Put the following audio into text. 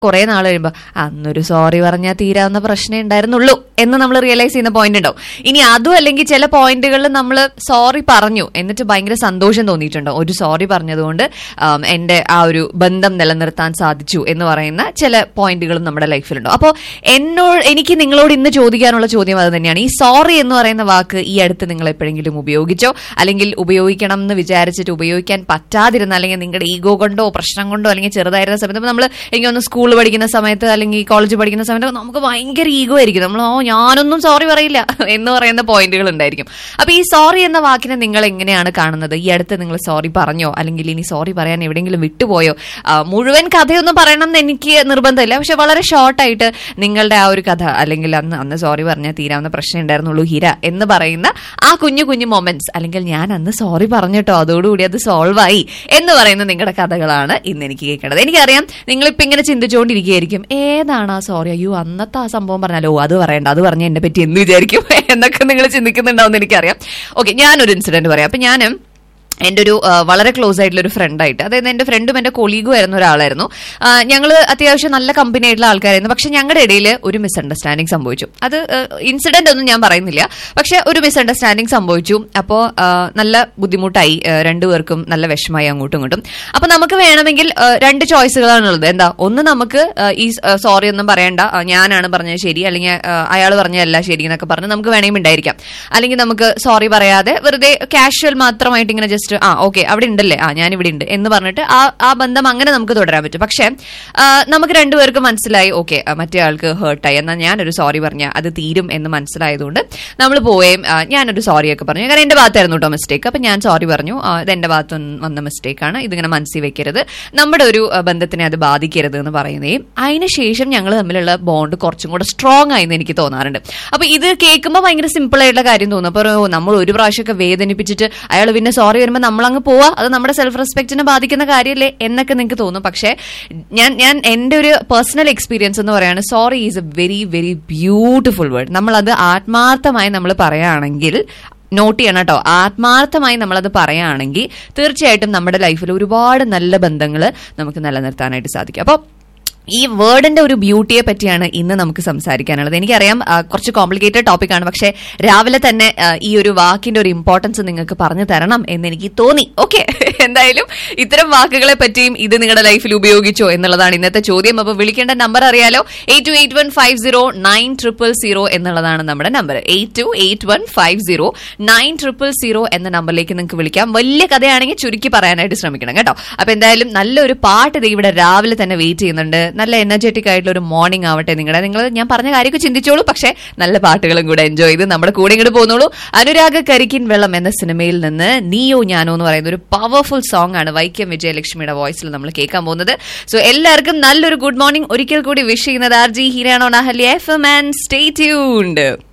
കുറെ നാൾ കഴിയുമ്പോൾ അന്നൊരു സോറി പറഞ്ഞാൽ തീരാവുന്ന പ്രശ്നമേ ഉണ്ടായിരുന്നുള്ളൂ എന്ന് നമ്മൾ റിയലൈസ് ചെയ്യുന്ന പോയിന്റ് ഉണ്ടാവും ഇനി അതും അല്ലെങ്കിൽ ചില പോയിന്റുകളിൽ നമ്മൾ സോറി പറഞ്ഞു എന്നിട്ട് ഭയങ്കര സന്തോഷം തോന്നിയിട്ടുണ്ടോ ഒരു സോറി പറഞ്ഞതുകൊണ്ട് ആം, എന്റെ ആ ഒരു ബന്ധം നിലനിർത്താൻ സാധിച്ചു എന്ന് പറയുന്ന ചില പോയിന്റുകളും നമ്മുടെ ലൈഫിലുണ്ടോ അപ്പോൾ എന്നോട് എനിക്ക് നിങ്ങളോട് ഇന്ന് ചോദിക്കാനുള്ള ചോദ്യം അത് തന്നെയാണ് ഈ സോറി എന്ന് പറയുന്ന വാക്ക് ഈ അടുത്ത് നിങ്ങൾ എപ്പോഴെങ്കിലും ഉപയോഗിച്ചോ അല്ലെങ്കിൽ ഉപയോഗിക്കണം എന്ന് വിചാരിച്ചിട്ട് ഉപയോഗിക്കാൻ പറ്റാതിരുന്ന അല്ലെങ്കിൽ നിങ്ങളുടെ ഈഗോ കൊണ്ടോ പ്രശ്നം കൊണ്ടോ അല്ലെങ്കിൽ ചെറുതായിരുന്ന സമയത്ത് നമ്മൾ എനിക്കൊന്ന് സ്കൂൾ പഠിക്കുന്ന സമയത്ത് അല്ലെങ്കിൽ കോളേജ് പഠിക്കുന്ന സമയത്ത് നമുക്ക് ഭയങ്കര ഈഗോ ആയിരിക്കും നമ്മൾ ഓ ഞാനൊന്നും സോറി പറയില്ല എന്ന് പറയുന്ന പോയിന്റുകൾ ഉണ്ടായിരിക്കും അപ്പൊ ഈ സോറി എന്ന വാക്കിനെ നിങ്ങൾ എങ്ങനെയാണ് കാണുന്നത് ഈ അടുത്ത് നിങ്ങൾ സോറി പറഞ്ഞോ അല്ലെങ്കിൽ ഇനി സോറി പറയാൻ എവിടെയെങ്കിലും വിട്ടുപോയോ ആ, മുഴുവൻ കഥയൊന്നും പറയണം എന്ന് എനിക്ക് നിർബന്ധമില്ല പക്ഷെ വളരെ ഷോർട്ടായിട്ട് നിങ്ങളുടെ ആ ഒരു കഥ അല്ലെങ്കിൽ അന്ന് അന്ന് സോറി പറഞ്ഞാൽ തീരാവുന്ന പ്രശ്നം ഉണ്ടായിരുന്നുള്ളൂ ഹിര എന്ന് പറയുന്ന ആ കുഞ്ഞു കുഞ്ഞു മൊമെന്റ്സ് അല്ലെങ്കിൽ ഞാൻ അന്ന് സോറി പറഞ്ഞിട്ടോ അതോടുകൂടി അത് സോൾവ് ആയി എന്ന് പറയുന്ന നിങ്ങളുടെ കഥകളാണ് ഇന്ന് എനിക്ക് കേൾക്കേണ്ടത് എനിക്കറിയാം നിങ്ങളിപ്പോ ഇങ്ങനെ ചിന്തിച്ചുകൊണ്ടിരിക്കുകയായിരിക്കും ഏതാണ് ആ സോറി അയ്യോ അന്നത്തെ ആ സംഭവം പറഞ്ഞാലോ അത് പറയണ്ട അത് പറഞ്ഞ എന്നെ പറ്റി എന്ത് വിചാരിക്കും എന്നൊക്കെ നിങ്ങൾ ചിന്തിക്കുന്നുണ്ടാവും എനിക്കറിയാം ഓക്കെ ഞാനൊരു ഇൻസിഡന്റ് പറയാം അപ്പൊ ഞാനും എൻ്റെ ഒരു ആ, വളരെ ക്ലോസ് ആയിട്ടുള്ള ഒരു ഫ്രണ്ടായിട്ട് അതായത് എൻ്റെ ഫ്രണ്ടും എൻ്റെ കൊളീഗും ആയിരുന്ന ഒരാളായിരുന്നു ഞങ്ങൾ അത്യാവശ്യം നല്ല കമ്പനി ആയിട്ടുള്ള ആൾക്കാരായിരുന്നു പക്ഷെ ഞങ്ങളുടെ ഇടയിൽ ഒരു മിസ്അണ്ടർസ്റ്റാൻഡിങ് സംഭവിച്ചു അത് ഇൻസിഡന്റ് ഒന്നും ഞാൻ പറയുന്നില്ല പക്ഷെ ഒരു മിസ്അണ്ടർസ്റ്റാൻഡിങ് സംഭവിച്ചു അപ്പോൾ നല്ല ബുദ്ധിമുട്ടായി ആ, രണ്ടുപേർക്കും നല്ല വിഷമായി അങ്ങോട്ടും ഇങ്ങോട്ടും അപ്പൊ നമുക്ക് വേണമെങ്കിൽ ആ, രണ്ട് ചോയ്സുകളാണുള്ളത് എന്താ ഒന്ന് നമുക്ക് ആ, ഈ സോറി ഒന്നും പറയണ്ട ആ, ഞാനാണ് പറഞ്ഞത് ശരി അല്ലെങ്കിൽ അയാൾ പറഞ്ഞതല്ല ശരി എന്നൊക്കെ പറഞ്ഞ് നമുക്ക് വേണമെങ്കിൽ ഉണ്ടായിരിക്കാം അല്ലെങ്കിൽ നമുക്ക് സോറി പറയാതെ വെറുതെ കാഷ്വൽ മാത്രമായിട്ട് ഇങ്ങനെ ജസ്റ്റ് ആ ഓക്കെ അവിടെ ഉണ്ടല്ലേ ആ ഞാൻ ഇവിടെ ഉണ്ട് എന്ന് പറഞ്ഞിട്ട് ആ ആ ബന്ധം അങ്ങനെ നമുക്ക് തുടരാൻ പറ്റും പക്ഷെ ആ, നമുക്ക് രണ്ടുപേർക്ക് മനസ്സിലായി ഓക്കെ മറ്റേ ആൾക്ക് ഹേർട്ടായി എന്നാൽ ഞാനൊരു സോറി പറഞ്ഞ അത് തീരും എന്ന് മനസ്സിലായതുകൊണ്ട് നമ്മൾ പോവുകയും ആ, ഞാനൊരു സോറി ഒക്കെ പറഞ്ഞു കാരണം എന്റെ ഭാഗത്തായിരുന്നു കേട്ടോ മിസ്റ്റേക്ക് അപ്പൊ ഞാൻ സോറി പറഞ്ഞു ആ, ഇത് എന്റെ ഭാഗത്ത് വന്ന് വന്ന മിസ്റ്റേക്കാണ് ഇതിങ്ങനെ മനസ്സിൽ വെക്കരുത് നമ്മുടെ ഒരു ആ, ബന്ധത്തിനെ അത് ബാധിക്കരുത് എന്ന് പറയുകയും അതിനുശേഷം ഞങ്ങൾ തമ്മിലുള്ള ബോണ്ട് കുറച്ചും കൂടെ സ്ട്രോങ് ആയെന്ന് എനിക്ക് തോന്നാറുണ്ട് അപ്പൊ ഇത് കേൾക്കുമ്പോൾ ഭയങ്കര സിമ്പിൾ ആയിട്ടുള്ള കാര്യം തോന്നും അപ്പൊ ഓ, നമ്മൾ ഒരു പ്രാവശ്യമൊക്കെ വേദനിപ്പിച്ചിട്ട് അയാൾ പിന്നെ സോറി വരുമ്പോൾ നമ്മൾ അങ്ങ് പോവാ അത് നമ്മുടെ സെൽഫ് റെസ്പെക്റ്റിനെ ബാധിക്കുന്ന കാര്യമല്ലേ എന്നൊക്കെ നിങ്ങൾക്ക് തോന്നും പക്ഷേ ഞാൻ ഞാൻ എൻ്റെ ഒരു പേഴ്സണൽ എക്സ്പീരിയൻസ് എന്ന് പറയുകയാണ് sorry is a very very beautiful word നമ്മളത് ആത്മാർത്ഥമായി നമ്മൾ പറയുകയാണെങ്കിൽ നോട്ട് ചെയ്യണം കേട്ടോ ആത്മാർത്ഥമായി നമ്മളത് പറയുകയാണെങ്കിൽ തീർച്ചയായിട്ടും നമ്മുടെ ലൈഫിൽ ഒരുപാട് നല്ല ബന്ധങ്ങൾ നമുക്ക് നിലനിർത്താനായിട്ട് സാധിക്കും അപ്പോൾ ഈ വേർഡിന്റെ ഒരു ബ്യൂട്ടിയെ പറ്റിയാണ് ഇന്ന് നമുക്ക് സംസാരിക്കാനുള്ളത് എനിക്കറിയാം ആ, കുറച്ച് കോംപ്ലിക്കേറ്റഡ് ടോപ്പിക്കാണ് പക്ഷെ രാവിലെ തന്നെ ആ, ഈ ഒരു വാക്കിന്റെ ഒരു ഇമ്പോർട്ടൻസ് നിങ്ങൾക്ക് പറഞ്ഞു തരണം എന്ന് എനിക്ക് തോന്നി ഓക്കെ എന്തായാലും ഇത്തരം വാക്കുകളെ പറ്റിയും ഇത് നിങ്ങളുടെ ലൈഫിൽ ഉപയോഗിച്ചോ എന്നുള്ളതാണ് ഇന്നത്തെ ചോദ്യം അപ്പോൾ വിളിക്കേണ്ട നമ്പർ അറിയാലോ eight two eight one five zero nine triple zero എന്നുള്ളതാണ് നമ്മുടെ number eight two eight one five zero nine triple zero എന്ന നമ്പറിലേക്ക് നിങ്ങൾക്ക് വിളിക്കാം വലിയ കഥയാണെങ്കിൽ ചുരുക്കി പറയാനായിട്ട് ശ്രമിക്കണം കേട്ടോ അപ്പൊ എന്തായാലും നല്ലൊരു പാട്ട് ദേ ഇവിടെ രാവിലെ തന്നെ വെയിറ്റ് ചെയ്യുന്നുണ്ട് നല്ല എനർജറ്റിക് ആയിട്ടുള്ള ഒരു മോർണിംഗ് ആവട്ടെ നിങ്ങളുടെ നിങ്ങൾ ഞാൻ പറഞ്ഞ കാര്യമൊക്കെ ചിന്തിച്ചോളൂ പക്ഷേ നല്ല പാട്ടുകളും കൂടെ എൻജോയ് ചെയ്ത് നമ്മുടെ കൂടെ ഇങ്ങോട്ട് പോന്നോളൂ അനുരാഗ കരിക്കിൻ വെള്ളം എന്ന സിനിമയിൽ നിന്ന് നീയോ ഞാനോ എന്ന് പറയുന്ന ഒരു പവർഫുൾ സോങ് ആണ് വൈക്കം വിജയലക്ഷ്മിയുടെ വോയിസിൽ നമ്മൾ കേൾക്കാൻ പോകുന്നത് സോ എല്ലാവർക്കും നല്ലൊരു ഗുഡ് മോർണിംഗ് ഒരിക്കൽ കൂടി വിഷ് ചെയ്യുന്നത് ആർ ജി ഹീരാണോ നഹലി F M and stay tuned